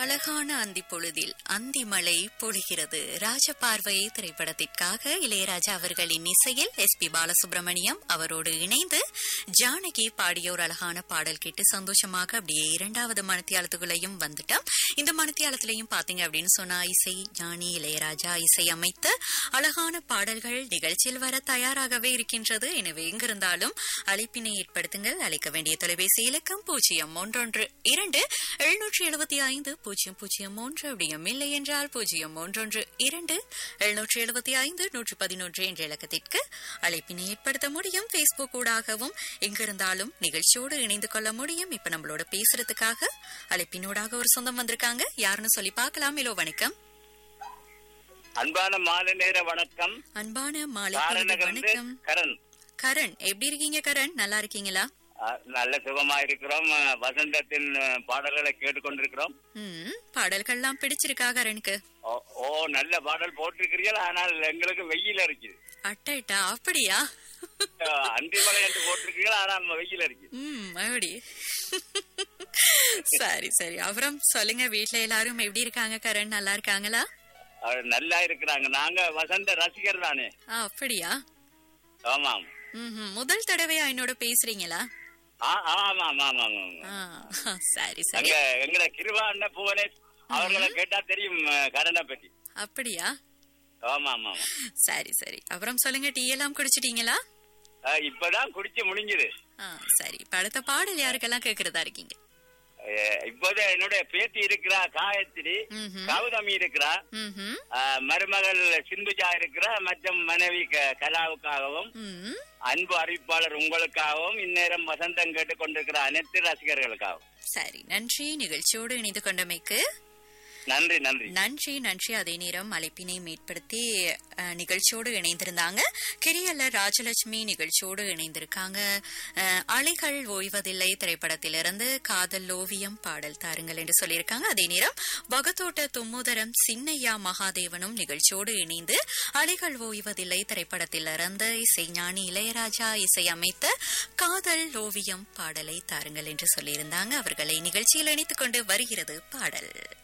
அழகான அந்தி பொழுதில் அந்தி மழை பொழிகிறது ராஜபார்வை திரைப்படத்திற்காக இளையராஜா அவர்களின் இசையில் எஸ் பி பாலசுப்ரமணியம் அவரோடு இணைந்து ஜானகி பாடிய ஒரு அழகான பாடல் கேட்டு சந்தோஷமாக அப்படியே இரண்டாவது மனத்தியாலத்துக்குள்ளையும் வந்துட்டோம் இந்த மனத்தியாலத்திலையும் பாத்தீங்க அப்படின்னு சொன்னா இசை ஞானி இளையராஜா இசை அமைத்த அழகான பாடல்கள் நிகழ்ச்சியில் வர தயாராகவே இருக்கின்றது எனவே எங்கிருந்தாலும் அழைப்பினை ஏற்படுத்துங்கள் அழைக்க வேண்டிய தொலைபேசி இலக்கம் பூஜ்ஜியம் ஒன்றொன்று இரண்டு எழுநூற்றி எழுபத்தி ஐந்து பூஜ்ஜியம் பூஜ்ஜியம் மூன்று அப்படியும் இல்லை என்றால் பூஜ்ஜியம் ஒன்றொன்று இரண்டு எழுநூற்றி எழுபத்தி ஐந்து நூற்றி பதினொன்று என்ற இலக்கத்திற்கு அழைப்பினை ஏற்படுத்த முடியும் பேஸ்புக் ஊடாகவும் எங்கிருந்தாலும் நிகழ்ச்சியோடு இணைந்து கொள்ள முடியும் இப்ப நம்மளோட பேசுறதுக்காக அழைப்பினூடாக ஒரு சொந்தம் வந்திருக்காங்க யாருன்னு சொல்லி பார்க்கலாம் இலோ வணக்கம் அன்பான மாலை நேர வணக்கம் அன்பான மாலை பொழுது காரணகர்ந்து வணக்கம் கரண் கரண் எப்படி இருக்கீங்க கரண் நல்லா இருக்கீங்களா அஹ், நல்ல சுகமா இருக்கிறோம் அஹ், வசந்தத்தின் அஹ், பாடல்களை கேட்டுக்கொண்டிருக்கிறோம் ம் பாடல்கள்லாம் பிடிச்சிருக்கா கரனுக்கு ஓ, ஓ நல்ல பாடல் போட்டிருக்கிறீர்கள் ஆனால் எங்களுக்கு வெயில் இருக்குது அட்டா அப்படியா அஹ், அந்தி மலை என்று போட்டிருக்கீர்கள் ஆனால் வெயில் இருக்குது ம் அப்படி சரி சரி அப்புறம் சொல்லுங்க வீட்ல எல்லாரும் எப்படி இருக்காங்க கரண் நல்லா இருக்காங்களா அஹ், நல்லா இருக்கிறாங்க நாங்க வசந்த ரசிகர் தானே ஆ, அப்படியா ஆமாம் ம் முதல் தடவையா என்னோட பேசுறீங்களா ஆ, ஆமாம் ஆமாம் ஆமாம் ஆ, சரி சரி அங்க எங்கட கிருபா அண்ணன் புவனேஷ் அவர்களை கேட்டா தெரியும் அஹ், கரண்டை பத்தி அப்படியா ஆமா ஆமா ஆமா சரி சரி அப்புறம் சொல்லுங்க டீ எல்லாம் குடிச்சிட்டீங்களா அஹ், இப்பதான் குடிச்சு முடிஞ்சது ஆ, சரி இப்ப அடுத்த பாடல் யாருக்கெல்லாம் கேக்குறதா இருக்கீங்க அஹ், இப்போது என்னுடைய பேத்தி இருக்கிறா காயத்ரி ம்ஹும். கௌதமி இருக்கிறா ம்ஹும். ஆஹ் மருமகள் சிந்துஜா இருக்கிறா மற்றும் மனைவி க- கலாவுக்காகவும் ம் அன்பு அறிவிப்பாளர் உங்களுக்காகவும் இந்நேரம் வசந்தம் கேட்டுக் கொண்டிருக்கிற அனைத்து ரசிகர்களுக்காகவும் சரி நன்றி நிகழ்ச்சியோடு இணைந்து கொண்டமைக்கு நன்றி நன்றி நன்றி நன்றி அதே நேரம் அழைப்பினை மேற்படுத்தி அஹ், நிகழ்ச்சியோடு இணைந்திருந்தாங்க கிரியல்ல ராஜலட்சுமி நிகழ்ச்சியோடு இணைந்திருக்காங்க அஹ், அலைகள் ஓய்வதில்லை திரைப்படத்திலிருந்து காதல் ஓவியம் பாடல் தாருங்கள் என்று சொல்லியிருக்காங்க அதே நேரம் வகத்தோட்ட தும்முதரம் சின்னையா மகாதேவனும் நிகழ்ச்சியோடு இணைந்து அலைகள் ஓய்வதில்லை திரைப்படத்திலிருந்து இசைஞானி இளையராஜா இசை அமைத்த காதல் ஓவியம் பாடலை தாருங்கள் என்று சொல்லியிருந்தாங்க அவர்களை நிகழ்ச்சியில் இணைத்துக் கொண்டு வருகிறது பாடல்